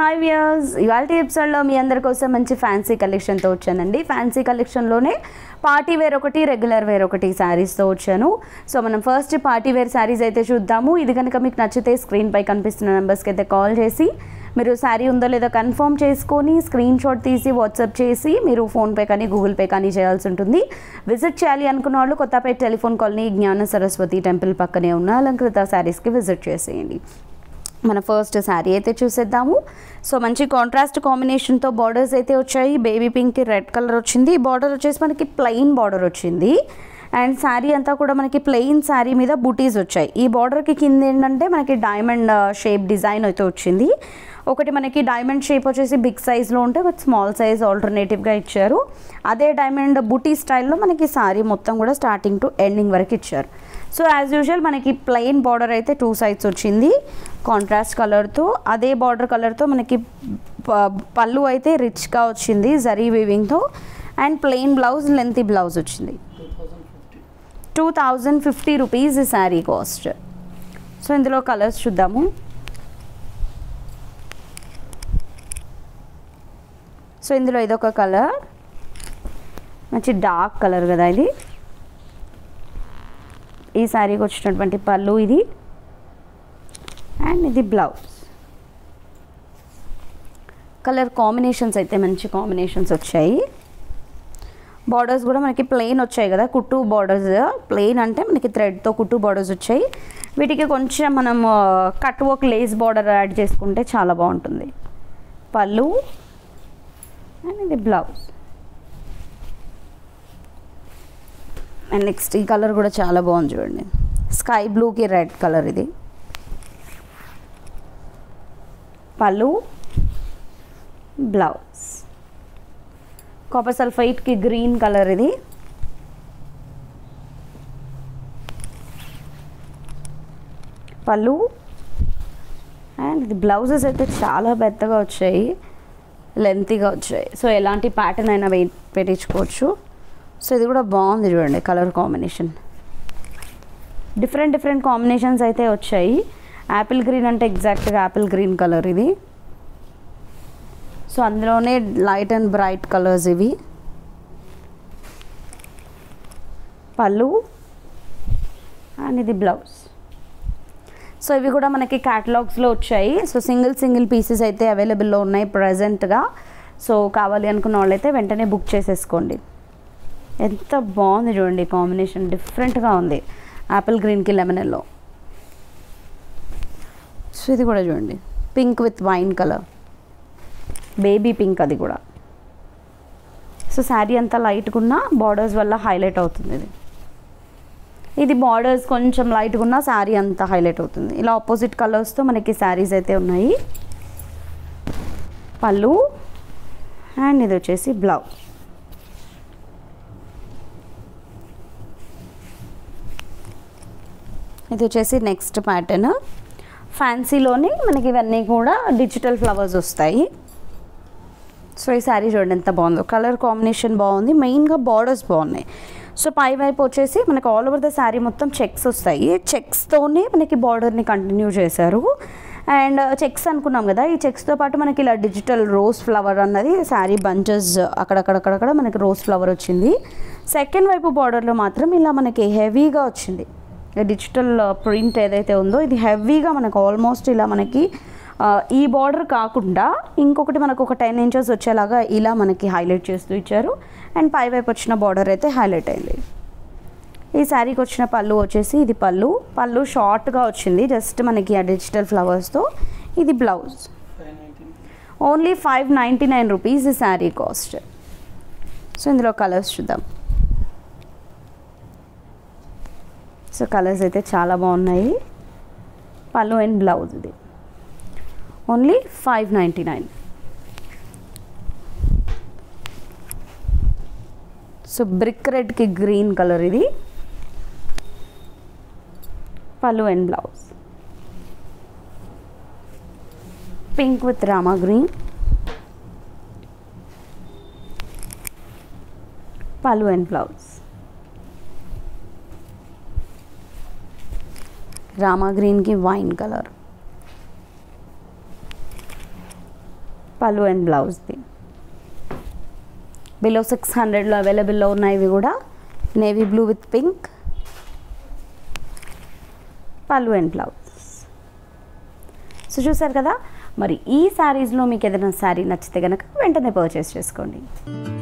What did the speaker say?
hi viewers ఇవాళ ఎపిసోడ్లో మీ అందరి కోసం మంచి ఫ్యాన్సీ కలెక్షన్తో వచ్చానండి ఫ్యాన్సీ కలెక్షన్లోనే పార్టీ వేర్ ఒకటి రెగ్యులర్ వేర్ ఒకటి శారీస్తో వచ్చాను సో మనం ఫస్ట్ పార్టీ వేర్ శారీస్ అయితే చూద్దాము ఇది కనుక మీకు నచ్చితే స్క్రీన్పై కనిపిస్తున్న నెంబర్స్కి అయితే కాల్ చేసి మీరు శారీ ఉందో లేదో కన్ఫర్మ్ చేసుకొని స్క్రీన్ షాట్ తీసి వాట్సాప్ చేసి మీరు ఫోన్పే కానీ గూగుల్ పే కానీ చేయాల్సి ఉంటుంది విజిట్ చేయాలి అనుకున్న వాళ్ళు కొత్తపేట టెలిఫోన్ కాలనీ జ్ఞాన సరస్వతి టెంపుల్ పక్కనే ఉన్న అలంకృత శారీస్కి విజిట్ చేసేయండి మన ఫస్ట్ శారీ అయితే చూసేద్దాము సో మంచి కాంట్రాస్ట్ కాంబినేషన్తో బార్డర్స్ అయితే వచ్చాయి బేబీ పింక్కి రెడ్ కలర్ వచ్చింది బార్డర్ వచ్చేసి మనకి ప్లెయిన్ బార్డర్ వచ్చింది అండ్ శారీ అంతా కూడా మనకి ప్లెయిన్ శారీ మీద బుటీస్ వచ్చాయి ఈ బార్డర్కి కింద ఏంటంటే మనకి డైమండ్ షేప్ డిజైన్ అయితే వచ్చింది ఒకటి మనకి డైమండ్ షేప్ వచ్చేసి బిగ్ సైజ్లో ఉంటే బట్ స్మాల్ సైజ్ ఆల్టర్నేటివ్గా ఇచ్చారు అదే డైమండ్ బుటీ స్టైల్లో మనకి శారీ మొత్తం కూడా స్టార్టింగ్ టు ఎండింగ్ వరకు ఇచ్చారు సో యాజ్ యూజువల్ మనకి ప్లెయిన్ బార్డర్ అయితే టూ సైడ్స్ వచ్చింది కాంట్రాస్ట్ కలర్తో అదే బార్డర్ కలర్తో మనకి ప- పళ్ళు అయితే రిచ్గా వచ్చింది జరీ వీవింగ్తో and plain blouse lengthy blouse వచ్చింది టూ థౌజండ్ ఫిఫ్టీ రూపీస్ ఈ శారీ కాస్ట్ సో ఇందులో కలర్స్ చూద్దాము సో ఇందులో ఇదొక కలర్ మంచి డార్క్ కలర్ కదా ఇది ఈ శారీకి వచ్చినటువంటి పళ్ళు ఇది అండ్ ఇది బ్లౌజ్ కలర్ కాంబినేషన్స్ అయితే మంచి కాంబినేషన్స్ వచ్చాయి బార్డర్స్ కూడా మనకి ప్లెయిన్ వచ్చాయి కదా కుట్టు బార్డర్స్ ప్లెయిన్ అంటే మనకి థ్రెడ్తో కుట్టు బార్డర్స్ వచ్చాయి వీటికి కొంచెం మనం cut work lace border add చేసుకుంటే చాలా బాగుంటుంది పళ్ళు అండ్ ఇది బ్లౌజ్ అండ్ నెక్స్ట్ ఈ కలర్ కూడా చాలా బాగుంది చూడండి స్కై బ్లూకి రెడ్ కలర్ ఇది పళ్ళు బ్లౌజ్ కాపర్ సల్ఫైట్కి గ్రీన్ కలర్ ఇది పళ్ళు అండ్ ఇది బ్లౌజెస్ అయితే చాలా పెద్దగా వచ్చాయి లెంతీగా వచ్చాయి సో ఎలాంటి ప్యాటర్న్ అయినా వెయిట్ పెట్టించుకోవచ్చు సో ఇది కూడా బాగుంది చూడండి colour combination different different combinations అయితే వచ్చాయి యాపిల్ గ్రీన్ అంటే ఎగ్జాక్ట్గా యాపిల్ గ్రీన్ కలర్ ఇది సో అందులోనే లైట్ అండ్ బ్రైట్ కలర్స్ ఇవి పళ్ళు అండ్ ఇది బ్లౌజ్ సో ఇవి కూడా మనకి క్యాటలాగ్స్లో వచ్చాయి సో సింగిల్ సింగిల్ పీసెస్ అయితే అవైలబుల్లో ఉన్నాయి ప్రజెంట్గా సో కావాలి అనుకున్న వాళ్ళైతే వెంటనే బుక్ చేసేసుకోండి ఎంత బాగుంది చూడండి కాంబినేషన్ డిఫరెంట్గా ఉంది యాపిల్ గ్రీన్కి లెమన్ ఎల్లో సో ఇది కూడా చూడండి pink with wine colour baby pink అది కూడా సో శారీ అంతా లైట్గా ఉన్న బార్డర్స్ వల్ల హైలైట్ అవుతుంది ఇది ఇది బార్డర్స్ కొంచెం లైట్గా ఉన్న శారీ అంతా హైలైట్ అవుతుంది ఇలా ఆపోజిట్ కలర్స్తో మనకి శారీస్ అయితే ఉన్నాయి పళ్ళు అండ్ ఇది వచ్చేసి బ్లౌజ్ ఇది వచ్చేసి నెక్స్ట్ ప్యాటర్న్ ఫ్యాన్సీలోనే మనకి ఇవన్నీ కూడా డిజిటల్ ఫ్లవర్స్ వస్తాయి సో ఈ శారీ చూడండి ఎంత బాగుందో కలర్ కాంబినేషన్ బాగుంది మెయిన్గా బార్డర్స్ బాగున్నాయి సో పై వైపు వచ్చేసి మనకి ఆల్ ఓవర్ ద శారీ మొత్తం చెక్స్ వస్తాయి చెక్స్తోనే మనకి బార్డర్ని కంటిన్యూ చేశారు అండ్ చెక్స్ అనుకున్నాం కదా ఈ చెక్స్తో పాటు మనకి ఇలా డిజిటల్ రోజ్ ఫ్లవర్ అన్నది శారీ బంచెస్ అక్కడక్కడక్కడక్కడ మనకి రోజ్ ఫ్లవర్ వచ్చింది సెకండ్ వైపు బార్డర్లో మాత్రం ఇలా మనకి హెవీగా వచ్చింది డిజిటల్ ప్రింట్ ఏదైతే ఉందో ఇది హెవీగా మనకు ఆల్మోస్ట్ ఇలా మనకి ఆ, ఈ బార్డర్ కాకుండా ఇంకొకటి మనకు ఒక టెన్ ఇంచెస్ వచ్చేలాగా ఇలా మనకి హైలైట్ చేస్తూ ఇచ్చారు అండ్ పై వైపు వచ్చిన బార్డర్ అయితే హైలైట్ అయింది ఈ శారీకి వచ్చిన పళ్ళు వచ్చేసి ఇది పళ్ళు పళ్ళు షార్ట్గా వచ్చింది జస్ట్ మనకి ఆ డిజిటల్ ఫ్లవర్స్తో ఇది blouse only five ninety nine rupees ఈ శారీ కాస్ట్ సో ఇందులో కలర్స్ చూద్దాం సో కలర్స్ అయితే చాలా బాగున్నాయి పళ్ళు అండ్ బ్లౌజ్ ఇది only five ninety nine so brick రెడ్కి గ్రీన్ కలర్ ఇది పళ్ళు and blouse pink with rama green పళ్ళు అండ్ బ్లౌజ్ రామా గ్రీన్కి వైన్ కలర్ పళ్ళు అండ్ బ్లౌజ్ది బిలో సిక్స్ హండ్రెడ్లో అవైలబుల్లో ఉన్నాయి ఇవి కూడా నేవీ బ్లూ విత్ పింక్ పళ్ళు అండ్ బ్లౌజ్ సో చూసారు కదా మరి ఈ శారీస్లో మీకు ఏదైనా శారీ నచ్చితే కనుక వెంటనే పర్చేస్ చేసుకోండి